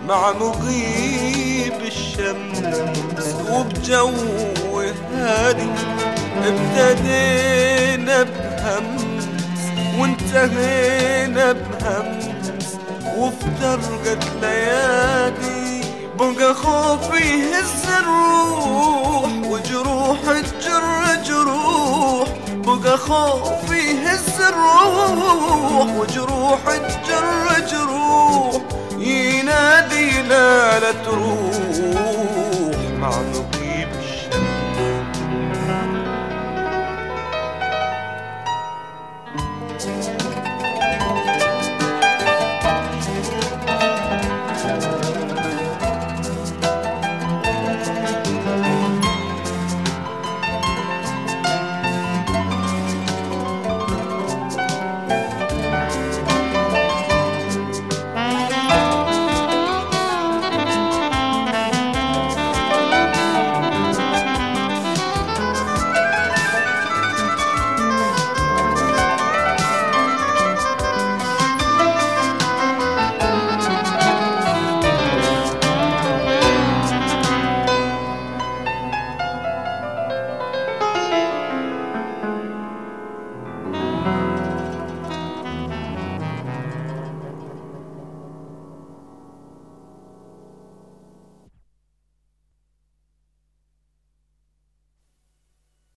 مع مغيب الشمس وبجو هادي ابتدينا بهمس وانتهينا بهمس وافترقت ليالي بقى خوفي يهز الروح وجروح الجر جروح بقى خوفي يهز الروح وجروح الجر جروح ينادي لا لا تروح